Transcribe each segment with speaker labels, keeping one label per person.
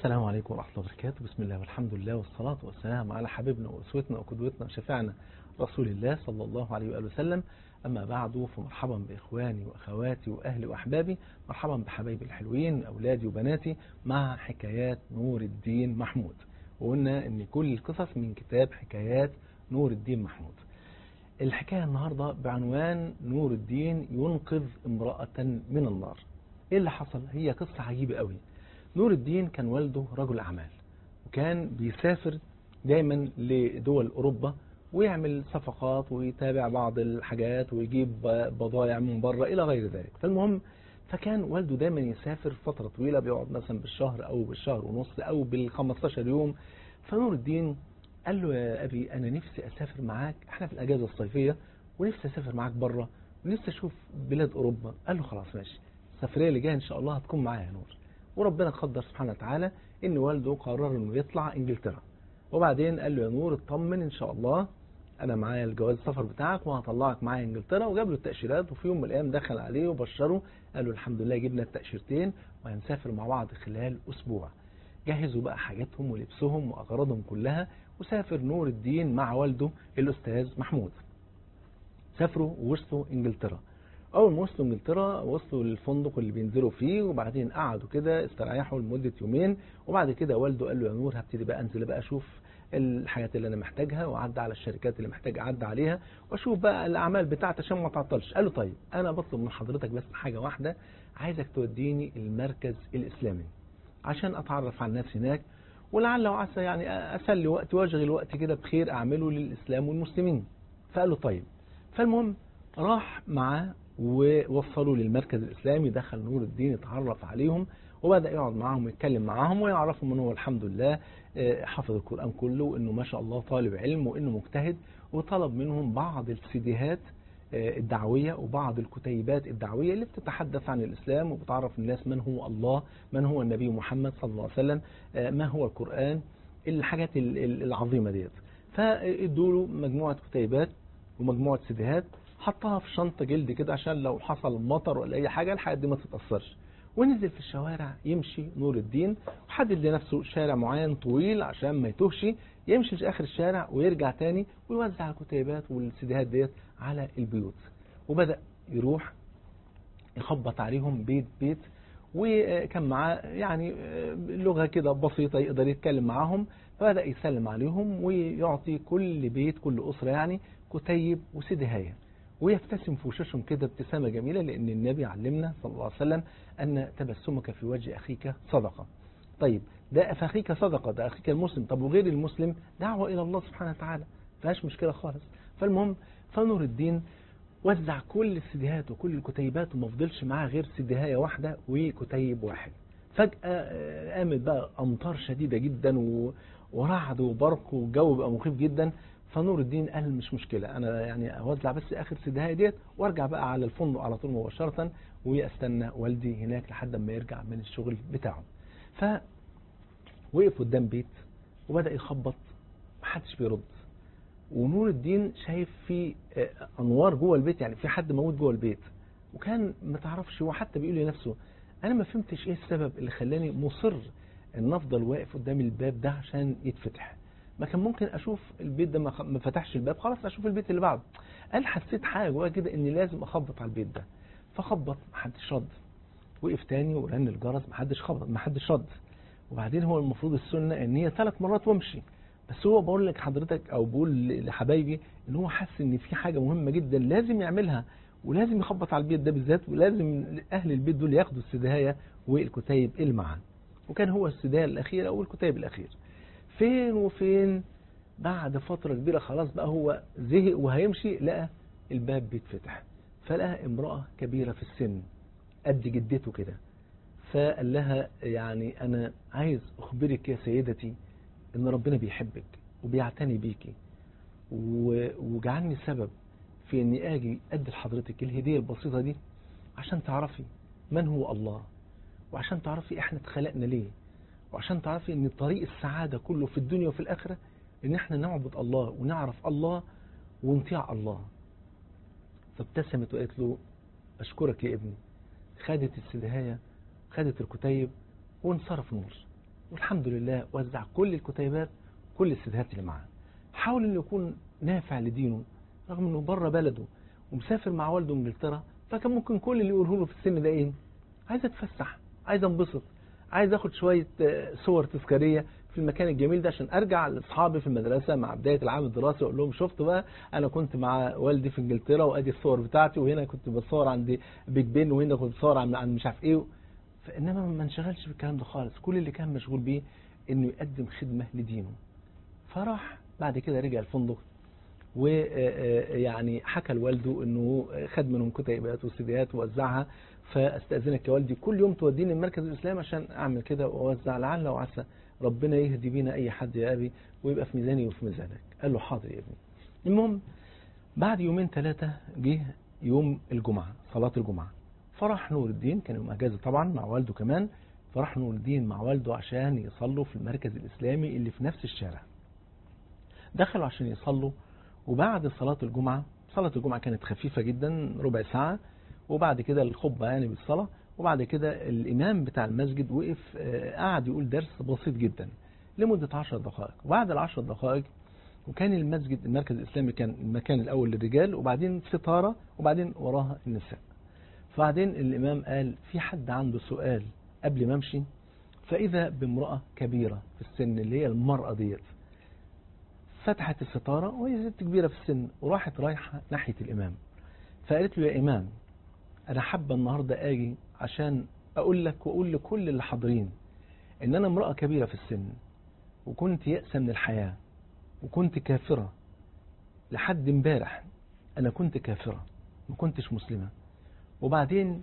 Speaker 1: السلام عليكم ورحمة الله وبركاته بسم الله والحمد لله والصلاة والسلام على حبيبنا وأسوتنا وقدوتنا وشفيعنا رسول الله صلى الله عليه وآله وسلم أما بعد فمرحبا بإخواني وأخواتي وأهلي وأحبابي مرحبا بحبايبي الحلوين أولادي وبناتي مع حكايات نور الدين محمود وقلنا أن كل القصص من كتاب حكايات نور الدين محمود الحكاية النهاردة بعنوان نور الدين ينقذ امرأة من النار ايه اللي حصل هي قصة عجيبة قوي نور الدين كان والده رجل أعمال وكان بيسافر دايما لدول أوروبا ويعمل صفقات ويتابع بعض الحاجات ويجيب بضائع من بره إلى غير ذلك فالمهم فكان والده دايما يسافر فترة طويلة بيقعد مثلا بالشهر أو بالشهر ونص أو بال15 يوم فنور الدين قال له يا أبي أنا نفسي أسافر معاك احنا في الأجازة الصيفية ونفسي أسافر معاك بره ونفسي أشوف بلاد أوروبا قال له خلاص ماشي السفرية اللي جاية إن شاء الله هتكون معايا يا نور وربنا قدر سبحانه وتعالى ان والده قرر انه يطلع انجلترا وبعدين قال له يا نور اطمن ان شاء الله انا معايا الجواز السفر بتاعك وهطلعك معايا انجلترا وجاب له التاشيرات وفي يوم من الايام دخل عليه وبشره قال له الحمد لله جبنا التاشيرتين وهنسافر مع بعض خلال اسبوع جهزوا بقى حاجاتهم ولبسهم واغراضهم كلها وسافر نور الدين مع والده الاستاذ محمود سافروا ووصلوا انجلترا اول ما وصلوا انجلترا وصلوا للفندق اللي بينزلوا فيه وبعدين قعدوا كده استريحوا لمده يومين وبعد كده والده قال له يا نور هبتدي بقى انزل بقى اشوف الحاجات اللي انا محتاجها واعدي على الشركات اللي محتاج اعدي عليها واشوف بقى الاعمال بتاعتي عشان ما تعطلش قال له طيب انا بطلب من حضرتك بس حاجه واحده عايزك توديني المركز الاسلامي عشان اتعرف على الناس هناك ولعل وعسى يعني اسلي وقت واشغل وقت كده بخير اعمله للاسلام والمسلمين فقال له طيب فالمهم راح معاه ووصلوا للمركز الإسلامي دخل نور الدين يتعرف عليهم وبدأ يقعد معاهم ويتكلم معاهم ويعرفهم أنه الحمد لله حفظ القرآن كله وأنه ما شاء الله طالب علم وأنه مجتهد وطلب منهم بعض السيديهات الدعوية وبعض الكتيبات الدعوية اللي بتتحدث عن الإسلام وبتعرف الناس من هو الله من هو النبي محمد صلى الله عليه وسلم ما هو القرآن الحاجات العظيمة ديت فادوا له مجموعة كتيبات ومجموعة سيديهات حطها في شنطة جلد كده عشان لو حصل مطر ولا أي حاجة الحاجات دي ما تتأثرش ونزل في الشوارع يمشي نور الدين وحدد لنفسه شارع معين طويل عشان ما يتوهش يمشي لآخر الشارع ويرجع تاني ويوزع الكتيبات والسيديهات ديت على البيوت وبدأ يروح يخبط عليهم بيت بيت وكان معاه يعني لغة كده بسيطة يقدر يتكلم معاهم فبدأ يسلم عليهم ويعطي كل بيت كل أسرة يعني كتيب وسيديهايه ويبتسم في وشوشهم كده ابتسامة جميلة لأن النبي علمنا صلى الله عليه وسلم أن تبسمك في وجه أخيك صدقة طيب ده أخيك صدقة ده أخيك المسلم طب وغير المسلم دعوة إلى الله سبحانه وتعالى فيهاش مشكلة خالص فالمهم فنور الدين وزع كل السيديهات وكل الكتيبات وما فضلش معاه غير سيديهاية واحدة وكتيب واحد فجأة قامت بقى أمطار شديدة جدا ورعد وبرق والجو بقى مخيف جدا فنور الدين قال مش مشكلة أنا يعني أوزع بس آخر سدهاية ديت وارجع بقى على الفندق على طول مباشرة وأستنى والدي هناك لحد ما يرجع من الشغل بتاعه فوقف قدام بيت وبدأ يخبط محدش بيرد ونور الدين شايف في أنوار جوه البيت يعني في حد موجود جوه البيت وكان ما تعرفش هو حتى بيقول لنفسه أنا ما فهمتش إيه السبب اللي خلاني مصر إن أفضل واقف قدام الباب ده عشان يتفتح ما كان ممكن اشوف البيت ده ما فتحش الباب خلاص اشوف البيت اللي بعده قال حسيت حاجه جوايا كده اني لازم اخبط على البيت ده فخبط ما حدش رد وقف تاني ورن الجرس ما حدش خبط ما حدش رد وبعدين هو المفروض السنه ان هي ثلاث مرات وامشي بس هو بقول لك حضرتك او بقول لحبايبي ان هو حاسس ان في حاجه مهمه جدا لازم يعملها ولازم يخبط على البيت ده بالذات ولازم اهل البيت دول ياخدوا السدايه والكتيب اللي معاه وكان هو السدايه الاخيره او الكتيب الاخير فين وفين بعد فترة كبيرة خلاص بقى هو زهق وهيمشي لقى الباب بيتفتح فلقى امرأة كبيرة في السن قد جدته كده فقال لها يعني أنا عايز أخبرك يا سيدتي إن ربنا بيحبك وبيعتني بيكي وجعلني سبب في إني آجي أدي لحضرتك الهدية البسيطة دي عشان تعرفي من هو الله وعشان تعرفي إحنا اتخلقنا ليه وعشان تعرفي ان طريق السعادة كله في الدنيا وفي الآخرة ان احنا نعبد الله ونعرف الله ونطيع الله فابتسمت وقالت له اشكرك يا ابني خدت السدهاية خدت الكتيب وانصرف نور والحمد لله وزع كل الكتيبات كل السيديهات اللي معاه حاول انه يكون نافع لدينه رغم انه بره بلده ومسافر مع والده انجلترا فكان ممكن كل اللي يقوله له في السن ده ايه عايز اتفسح عايز انبسط عايز اخد شويه صور تذكاريه في المكان الجميل ده عشان ارجع لاصحابي في المدرسه مع بدايه العام الدراسي واقول لهم شفتوا بقى انا كنت مع والدي في انجلترا وادي الصور بتاعتي وهنا كنت بتصور عند بيج بين وهنا كنت بتصور عند مش عارف ايه فانما ما انشغلش بالكلام ده خالص كل اللي كان مشغول بيه انه يقدم خدمه لدينه فراح بعد كده رجع الفندق ويعني حكى لوالده انه خد منهم كتيبات وسيديات ووزعها فاستاذنك يا والدي كل يوم توديني المركز الاسلامي عشان اعمل كده واوزع لعل وعسى ربنا يهدي بينا اي حد يا ابي ويبقى في ميزاني وفي ميزانك قال له حاضر يا ابني المهم بعد يومين ثلاثه جه يوم الجمعه صلاه الجمعه فراح نور الدين كان يوم اجازه طبعا مع والده كمان فراح نور الدين مع والده عشان يصلوا في المركز الاسلامي اللي في نفس الشارع دخلوا عشان يصلوا وبعد صلاة الجمعة صلاة الجمعة كانت خفيفة جدا ربع ساعة وبعد كده الخطبة يعني بالصلاة وبعد كده الإمام بتاع المسجد وقف قعد يقول درس بسيط جدا لمدة عشر دقائق وبعد العشر دقائق وكان المسجد المركز الإسلامي كان المكان الأول للرجال وبعدين ستارة وبعدين وراها النساء فبعدين الإمام قال في حد عنده سؤال قبل ما امشي فإذا بامرأة كبيرة في السن اللي هي المرأة ديت فتحت الستارة وهي ست كبيرة في السن وراحت رايحة ناحية الإمام فقالت له يا إمام أنا حابة النهاردة آجي عشان أقول لك وأقول لكل اللي حاضرين إن أنا امرأة كبيرة في السن وكنت يأسة من الحياة وكنت كافرة لحد امبارح أنا كنت كافرة ما كنتش مسلمة وبعدين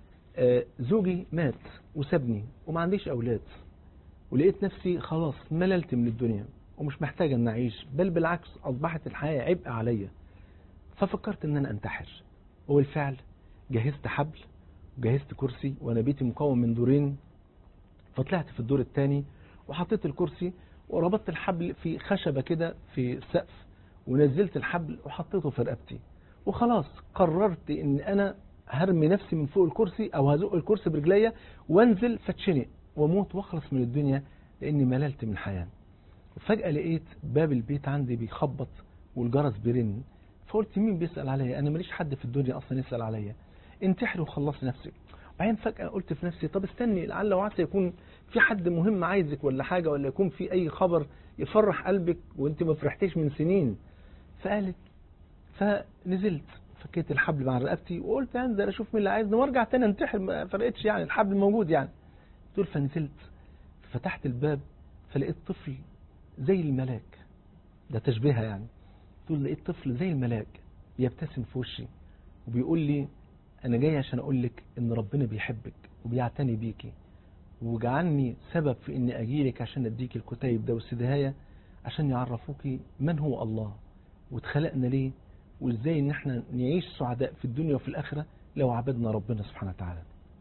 Speaker 1: زوجي مات وسابني وما عنديش أولاد ولقيت نفسي خلاص مللت من الدنيا ومش محتاجة ان اعيش بل بالعكس اصبحت الحياة عبء عليا ففكرت ان انا انتحر وبالفعل جهزت حبل وجهزت كرسي وانا بيتي مكون من دورين فطلعت في الدور الثاني وحطيت الكرسي وربطت الحبل في خشبة كده في السقف ونزلت الحبل وحطيته في رقبتي وخلاص قررت ان انا هرمي نفسي من فوق الكرسي او هزق الكرسي برجليا وانزل فاتشنق واموت واخلص من الدنيا لاني مللت من الحياه وفجأة لقيت باب البيت عندي بيخبط والجرس بيرن فقلت مين بيسأل عليا أنا ماليش حد في الدنيا أصلا يسأل عليا انتحر وخلص نفسك وبعدين فجأة قلت في نفسي طب استني لعل وعسى يكون في حد مهم عايزك ولا حاجة ولا يكون في أي خبر يفرح قلبك وانت ما فرحتيش من سنين فقالت فنزلت فكيت الحبل مع رقبتي وقلت انزل اشوف مين اللي عايزني وارجع تاني انتحر ما فرقتش يعني الحبل موجود يعني تقول فنزلت فتحت الباب فلقيت طفل زي الملاك ده تشبيهها يعني تقول لقيت طفل زي الملاك بيبتسم في وشي وبيقول لي انا جاي عشان اقول لك ان ربنا بيحبك وبيعتني بيكي وجعلني سبب في اني اجيلك عشان اديك الكتيب ده والسدهاية عشان يعرفوكي من هو الله واتخلقنا ليه وازاي ان احنا نعيش سعداء في الدنيا وفي الاخرة لو عبدنا ربنا سبحانه وتعالى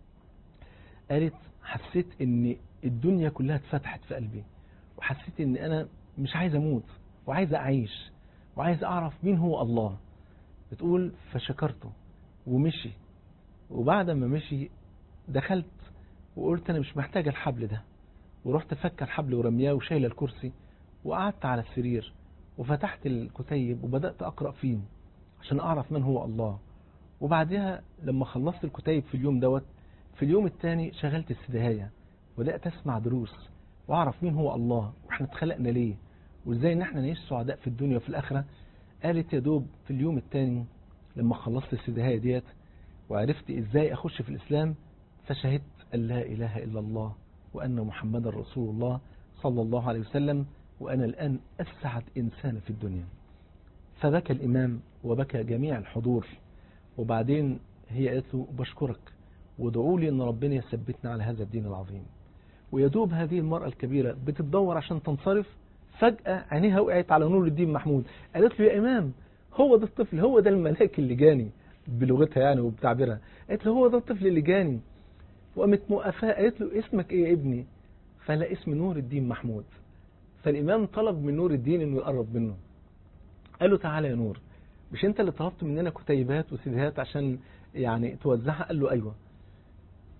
Speaker 1: قالت حسيت ان الدنيا كلها اتفتحت في قلبي وحسيت ان انا مش عايز اموت وعايز اعيش وعايز اعرف مين هو الله بتقول فشكرته ومشي وبعد ما مشي دخلت وقلت انا مش محتاجه الحبل ده ورحت فك الحبل ورمياه وشايله الكرسي وقعدت على السرير وفتحت الكتيب وبدات اقرا فيه عشان اعرف من هو الله وبعدها لما خلصت الكتيب في اليوم دوت في اليوم الثاني شغلت السدهايه وبدات اسمع دروس واعرف مين هو الله واحنا اتخلقنا ليه وازاي ان احنا نعيش سعداء في الدنيا وفي الاخره قالت يا دوب في اليوم الثاني لما خلصت السدهايه ديت وعرفت ازاي اخش في الاسلام فشهدت ان لا اله الا الله وان محمدا رسول الله صلى الله عليه وسلم وانا الان اسعد انسان في الدنيا فبكى الامام وبكى جميع الحضور وبعدين هي قالت له بشكرك وادعوا لي ان ربنا يثبتنا على هذا الدين العظيم ويدوب هذه المرأة الكبيرة بتدور عشان تنصرف فجأة عينيها وقعت على نور الدين محمود قالت له يا إمام هو ده الطفل هو ده الملاك اللي جاني بلغتها يعني وبتعبيرها قالت له هو ده الطفل اللي جاني وقامت موقفاه قالت له اسمك ايه يا ابني فلا اسم نور الدين محمود فالإمام طلب من نور الدين انه يقرب منه قال له تعالى يا نور مش انت اللي طلبت مننا كتيبات وسيديهات عشان يعني توزعها قال له ايوه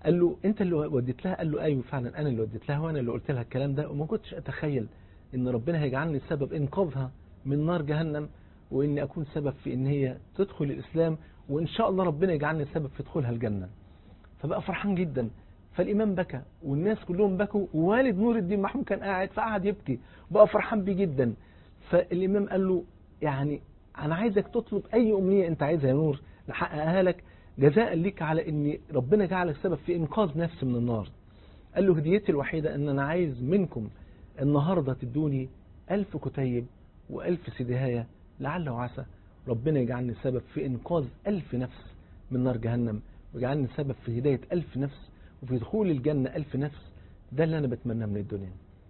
Speaker 1: قال له انت اللي وديت لها قال له ايوه فعلا انا اللي وديت لها وانا اللي قلت لها الكلام ده وما كنتش اتخيل ان ربنا هيجعلني سبب انقاذها من نار جهنم واني اكون سبب في ان هي تدخل الاسلام وان شاء الله ربنا يجعلني سبب في دخولها الجنه فبقى فرحان جدا فالامام بكى والناس كلهم بكوا ووالد نور الدين محمود كان قاعد فقعد يبكي بقى فرحان بيه جدا فالامام قال له يعني انا عايزك تطلب اي امنيه انت عايزها يا نور نحققها لك جزاء ليك على ان ربنا جعلك سبب في انقاذ نفسي من النار قال له هديتي الوحيده ان انا عايز منكم النهارده تدوني ألف كتيب وألف سدهاية لعل وعسى ربنا يجعلني سبب في إنقاذ ألف نفس من نار جهنم ويجعلني سبب في هداية ألف نفس وفي دخول الجنة ألف نفس ده اللي أنا بتمناه من الدنيا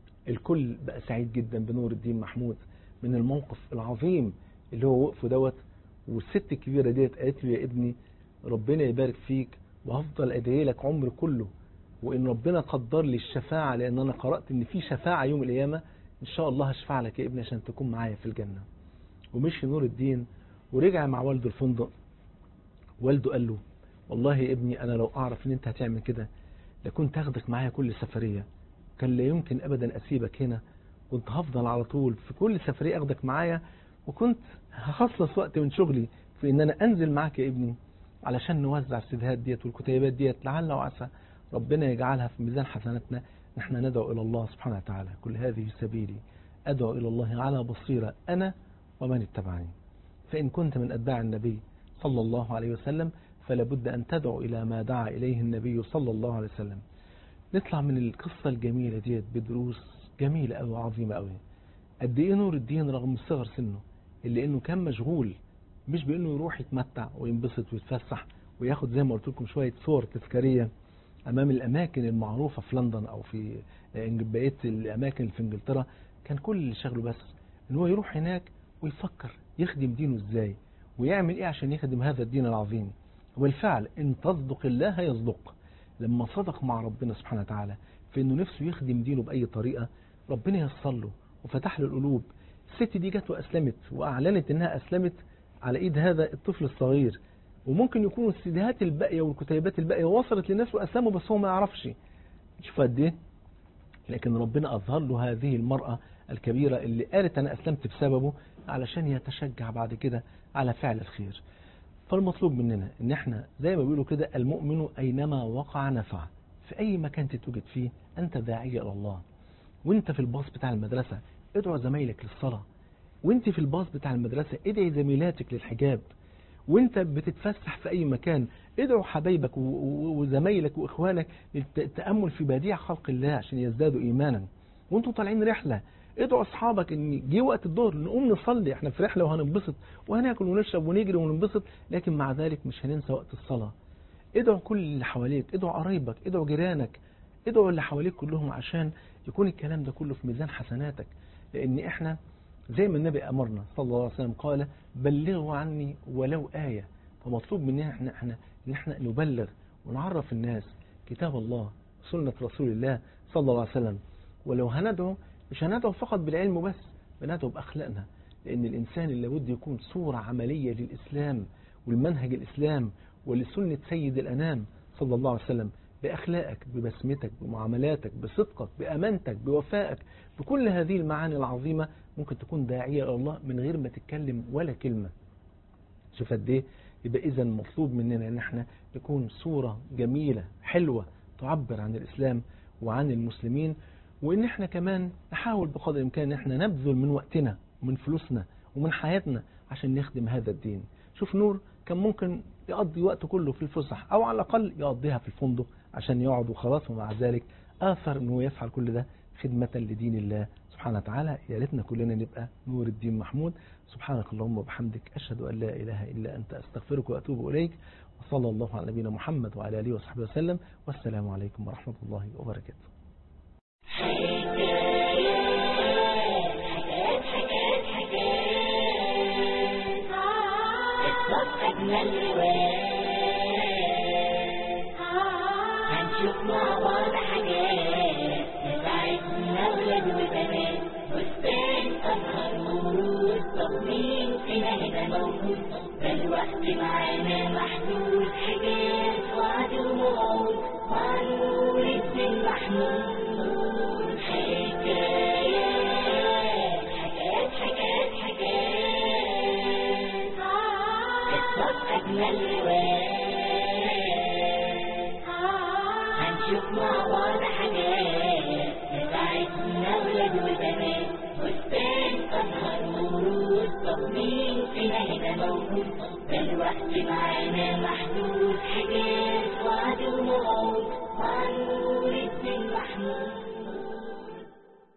Speaker 1: الكل بقى سعيد جدا بنور الدين محمود من الموقف العظيم اللي هو وقفه دوت والست الكبيرة ديت قالت له يا ابني ربنا يبارك فيك وهفضل ادعي لك عمري كله وان ربنا قدر لي الشفاعة لان انا قرأت ان في شفاعة يوم القيامة ان شاء الله هشفع لك يا ابني عشان تكون معايا في الجنة ومشي نور الدين ورجع مع والده الفندق والده قال له والله يا ابني انا لو اعرف ان انت هتعمل كده لكنت هاخدك معايا كل سفرية كان لا يمكن ابدا اسيبك هنا كنت هفضل على طول في كل سفرية اخدك معايا وكنت هخصص وقت من شغلي في ان انا انزل معاك يا ابني علشان نوزع السدهات ديت والكتيبات ديت لعل وعسى ربنا يجعلها في ميزان حسناتنا نحن ندعو إلى الله سبحانه وتعالى كل هذه سبيلي أدعو إلى الله على بصيرة أنا ومن اتبعني فإن كنت من أتباع النبي صلى الله عليه وسلم فلا بد أن تدعو إلى ما دعا إليه النبي صلى الله عليه وسلم نطلع من القصة الجميلة ديت بدروس جميلة أو عظيمة أوي قد إيه نور الدين رغم صغر سنه اللي إنه كان مشغول مش بإنه يروح يتمتع وينبسط ويتفسح وياخد زي ما قلت لكم شوية صور تذكارية أمام الأماكن المعروفة في لندن أو في بقية الأماكن في إنجلترا كان كل اللي شغله بس إن هو يروح هناك ويفكر يخدم دينه إزاي ويعمل إيه عشان يخدم هذا الدين العظيم وبالفعل إن تصدق الله يصدق لما صدق مع ربنا سبحانه وتعالى في إنه نفسه يخدم دينه بأي طريقة ربنا ييسر له وفتح له القلوب الست دي جت وأسلمت وأعلنت إنها أسلمت على إيد هذا الطفل الصغير وممكن يكونوا السيديهات الباقية والكتيبات الباقية وصلت للناس وأسلموا بس هو ما يعرفش شوف قد إيه لكن ربنا أظهر له هذه المرأة الكبيرة اللي قالت أنا أسلمت بسببه علشان يتشجع بعد كده على فعل الخير فالمطلوب مننا ان احنا زي ما بيقولوا كده المؤمن اينما وقع نفع في اي مكان تتوجد فيه انت داعية الى الله وانت في الباص بتاع المدرسة ادعو زمايلك للصلاة وانت في الباص بتاع المدرسة ادعي زميلاتك للحجاب وانت بتتفسح في اي مكان ادعو حبايبك وزمايلك واخوانك للتأمل في بديع خلق الله عشان يزدادوا ايمانا وانتوا طالعين رحلة ادعوا اصحابك ان جه وقت الظهر نقوم نصلي احنا في رحله وهننبسط وهناكل ونشرب ونجري وننبسط لكن مع ذلك مش هننسى وقت الصلاه ادعوا كل اللي حواليك ادعوا قرايبك ادعوا جيرانك ادعوا اللي حواليك كلهم عشان يكون الكلام ده كله في ميزان حسناتك لان احنا زي ما النبي امرنا صلى الله عليه وسلم قال بلغوا عني ولو ايه فمطلوب مننا احنا احنا ان احنا نبلغ ونعرف الناس كتاب الله سنه رسول الله صلى الله عليه وسلم ولو هندعو مش هندعو فقط بالعلم بس بندعو بأخلاقنا لأن الإنسان اللي لابد يكون صورة عملية للإسلام والمنهج الإسلام ولسنة سيد الأنام صلى الله عليه وسلم بأخلاقك ببسمتك بمعاملاتك بصدقك بأمانتك بوفائك بكل هذه المعاني العظيمة ممكن تكون داعية إلى الله من غير ما تتكلم ولا كلمة شوف قد إيه يبقى إذا مطلوب مننا إن إحنا نكون صورة جميلة حلوة تعبر عن الإسلام وعن المسلمين وان احنا كمان نحاول بقدر الامكان ان احنا نبذل من وقتنا ومن فلوسنا ومن حياتنا عشان نخدم هذا الدين شوف نور كان ممكن يقضي وقته كله في الفسح او على الاقل يقضيها في الفندق عشان يقعد وخلاص ومع ذلك اثر انه يفعل كل ده خدمة لدين الله سبحانه وتعالى يا ريتنا كلنا نبقى نور الدين محمود سبحانك اللهم وبحمدك اشهد ان لا اله الا انت استغفرك واتوب اليك وصلى الله على نبينا محمد وعلى اله وصحبه وسلم والسلام عليكم ورحمه الله وبركاته
Speaker 2: حكايات حكايات حكايات قصص أجمل روايات هنشوف مع بعض حاجات تساعدنا ولاد وبنات بستان أزهر ورود طب مين فينا هنا موجود ده الوقت معانا محدود حكايات وعد وموعود مع قصص أجمل روايات هنشوف مع بعض حاجات تساعدنا ولاد وبنات بستان أزهر ورود طب مين فينا هنا موجود ده الوقت معانا محدود حاجات وعد وموعود مع نور الدين محمود